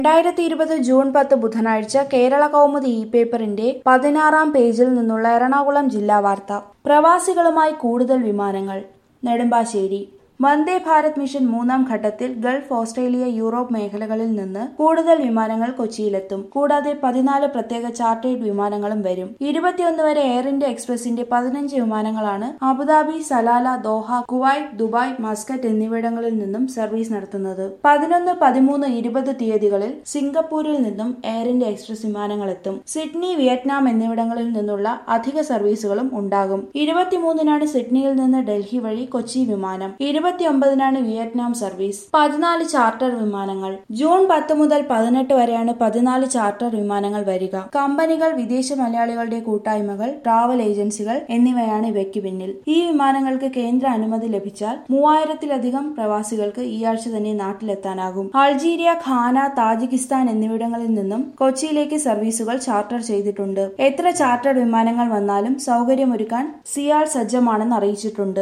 രണ്ടായിരത്തി ഇരുപത് ജൂൺ പത്ത് ബുധനാഴ്ച കേരള കൗമുദി ഇ പേപ്പറിന്റെ പതിനാറാം പേജിൽ നിന്നുള്ള എറണാകുളം ജില്ലാ വാർത്ത പ്രവാസികളുമായി കൂടുതൽ വിമാനങ്ങൾ നെടുമ്പാശ്ശേരി വന്ദേ ഭാരത് മിഷൻ മൂന്നാം ഘട്ടത്തിൽ ഗൾഫ് ഓസ്ട്രേലിയ യൂറോപ്പ് മേഖലകളിൽ നിന്ന് കൂടുതൽ വിമാനങ്ങൾ കൊച്ചിയിലെത്തും കൂടാതെ പതിനാല് പ്രത്യേക ചാർട്ടേഡ് വിമാനങ്ങളും വരും ഇരുപത്തിയൊന്ന് വരെ എയർ ഇന്ത്യ എക്സ്പ്രസിന്റെ പതിനഞ്ച് വിമാനങ്ങളാണ് Abu Dhabi Salalah Doha Kuwait Dubai Muscat എന്നിവിടങ്ങളിൽ നിന്നും സർവീസ് നടത്തുന്നത് പതിനൊന്ന് പതിമൂന്ന് ഇരുപത് തീയതികളിൽ സിംഗപ്പൂരിൽ നിന്നും എയർ ഇന്ത്യ എക്സ്പ്രസ് വിമാനങ്ങൾ എത്തും സിഡ്നി വിയറ്റ്നാം എന്നിവിടങ്ങളിൽ നിന്നുള്ള അധിക സർവീസുകളും ഉണ്ടാകും ഇരുപത്തിമൂന്നിനാണ് സിഡ്നിയിൽ നിന്ന് ഡൽഹി വഴി കൊച്ചി വിമാനം ഇരുപത്തിയൊമ്പതിനാണ് വിയറ്റ്നാം സർവീസ് പതിനാല് ചാർട്ടർ വിമാനങ്ങൾ ജൂൺ പത്ത് മുതൽ പതിനെട്ട് വരെയാണ് പതിനാല് ചാർട്ടർ വിമാനങ്ങൾ വരിക കമ്പനികൾ വിദേശ മലയാളികളുടെ കൂട്ടായ്മകൾ ട്രാവൽ ഏജൻസികൾ എന്നിവയാണ് ഇവയ്ക്ക് പിന്നിൽ ഈ വിമാനങ്ങൾക്ക് കേന്ദ്ര അനുമതി ലഭിച്ചാൽ മൂവായിരത്തിലധികം പ്രവാസികൾക്ക് ഈ ആഴ്ച തന്നെ നാട്ടിലെത്താനാകും അൾജീരിയ ഖാന താജിക്കിസ്ഥാൻ എന്നിവിടങ്ങളിൽ നിന്നും കൊച്ചിയിലേക്ക് സർവീസുകൾ ചാർട്ടർ ചെയ്തിട്ടുണ്ട് എത്ര ചാർട്ടർ വിമാനങ്ങൾ വന്നാലും സൗകര്യമൊരുക്കാൻ സിയാൽ സജ്ജമാണെന്ന് അറിയിച്ചിട്ടുണ്ട്